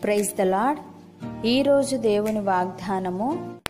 praise the lord ఈరోజు దేవుని వాగ్దానము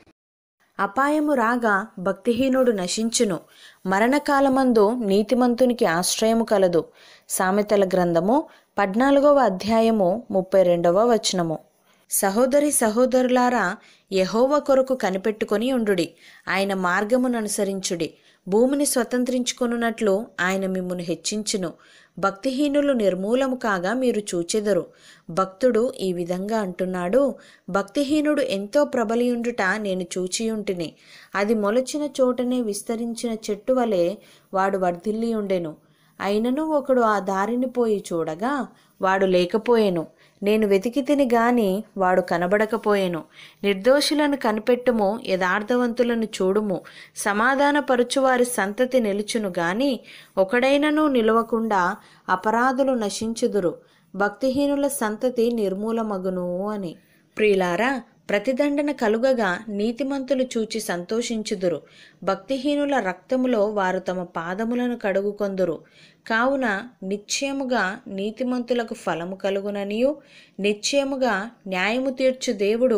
అపాయము రాగా భక్తిహీనుడు నశించును మరణకాలమందు నీతిమంతునికి ఆశ్రయము కలదు సామెతల గ్రంథము పద్నాలుగవ అధ్యాయము ముప్పై రెండవ వచనము సహోదరి సహోదరులారా యహోవ కొరకు కనిపెట్టుకొని ఉండుడి ఆయన మార్గమును అనుసరించుడి భూమిని స్వతంత్రించుకొనున్నట్లు ఆయన మిమ్మును హెచ్చించును భక్తిహీనులు నిర్మూలము కాగా మీరు చూచెదరు భక్తుడు ఈ విధంగా అంటున్నాడు భక్తిహీనుడు ఎంతో ప్రబలియుండుట నేను చూచియుంటిని అది మొలచిన చోటనే విస్తరించిన చెట్టు వలె వాడు వర్ధిల్లి ఉండెను అయినను ఒకడు ఆ దారిని పోయి చూడగా వాడు లేకపోయెను నేను వెతికి తిని గాని వాడు కనబడకపోయెను నిర్దోషులను కనిపెట్టుము యథార్థవంతులను చూడుము సమాధానపరుచు వారి సంతతి నిలుచును గాని ఒకడైనను నిలవకుండా అపరాధులు నశించుదురు భక్తిహీనుల సంతతి నిర్మూలమగును అని ప్రియులారా ప్రతిదండన కలుగగా నీతిమంతులు చూచి సంతోషించుదురు భక్తిహీనుల రక్తములో వారు తమ పాదములను కడుగుకొందురు కావున నిశ్చయముగా నీతిమంతులకు ఫలము కలుగుననియు నిశ్చయముగా న్యాయము తీర్చు దేవుడు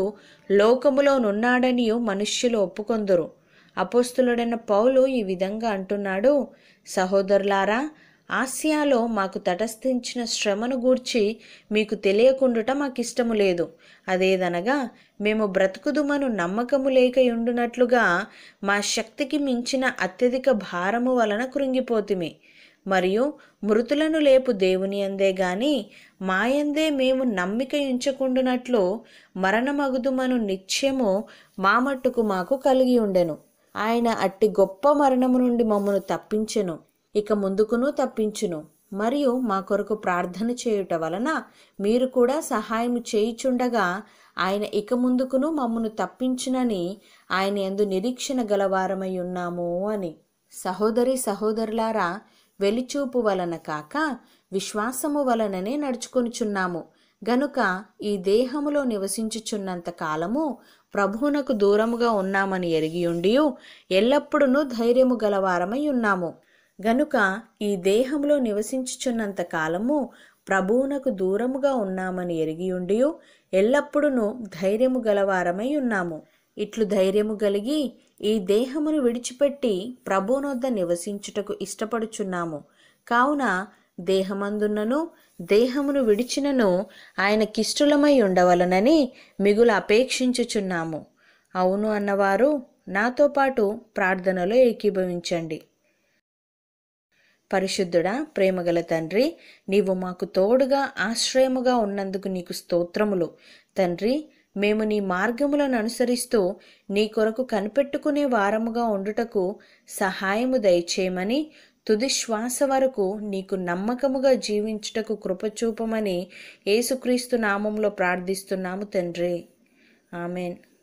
లోకములోనున్నాడనియు మనుష్యులు ఒప్పుకొందురు అపోస్తులుడైన పౌలు ఈ విధంగా అంటున్నాడు సహోదరులారా ఆసియాలో మాకు తటస్థించిన శ్రమను గూర్చి మీకు తెలియకుండుట మాకిష్టము లేదు అదేదనగా మేము బ్రతుకుదుమను నమ్మకము లేక ఉండునట్లుగా మా శక్తికి మించిన అత్యధిక భారము వలన కృంగిపోతిమి మరియు మృతులను లేపు దేవుని అందే గాని మాయందే మేము నమ్మిక ఉంచకుండునట్లు మరణమగుదుమను నిత్యము మా మట్టుకు మాకు కలిగి ఉండెను ఆయన అట్టి గొప్ప మరణము నుండి మమ్మను తప్పించెను ఇక ముందుకును తప్పించును మరియు మా కొరకు ప్రార్థన చేయుట వలన మీరు కూడా సహాయం చేయుచుండగా ఆయన ఇక ముందుకును మమ్మను తప్పించునని ఆయన ఎందు నిరీక్షణ గలవారమై ఉన్నాము అని సహోదరి సహోదరులారా వెలిచూపు వలన కాక విశ్వాసము వలననే నడుచుకొనుచున్నాము గనుక ఈ దేహములో నివసించుచున్నంత కాలము ప్రభువునకు దూరముగా ఉన్నామని ఎరిగియుండియు ఎల్లప్పుడూ ధైర్యము గలవారమై ఉన్నాము గనుక ఈ దేహంలో నివసించుచున్నంత కాలము ప్రభువునకు దూరముగా ఉన్నామని ఎరిగియుండియు ఎల్లప్పుడూ ధైర్యము గలవారమై ఉన్నాము ఇట్లు ధైర్యము కలిగి ఈ దేహమును విడిచిపెట్టి ప్రభువునొద్ద నివసించుటకు ఇష్టపడుచున్నాము కావున దేహమందున్నను దేహమును విడిచినను ఆయనకిష్టులమై ఉండవలనని మిగులు అపేక్షించుచున్నాము అవును అన్నవారు నాతో పాటు ప్రార్థనలో ఏకీభవించండి పరిశుద్ధుడా ప్రేమగల తండ్రి నీవు మాకు తోడుగా ఆశ్రయముగా ఉన్నందుకు నీకు స్తోత్రములు తండ్రి మేము నీ మార్గములను అనుసరిస్తూ నీ కొరకు కనిపెట్టుకునే వారముగా ఉండుటకు సహాయము దయచేయమని తుది శ్వాస వరకు నీకు నమ్మకముగా జీవించుటకు కృపచూపమని యేసుక్రీస్తు నామంలో ప్రార్థిస్తున్నాము తండ్రి ఆమెన్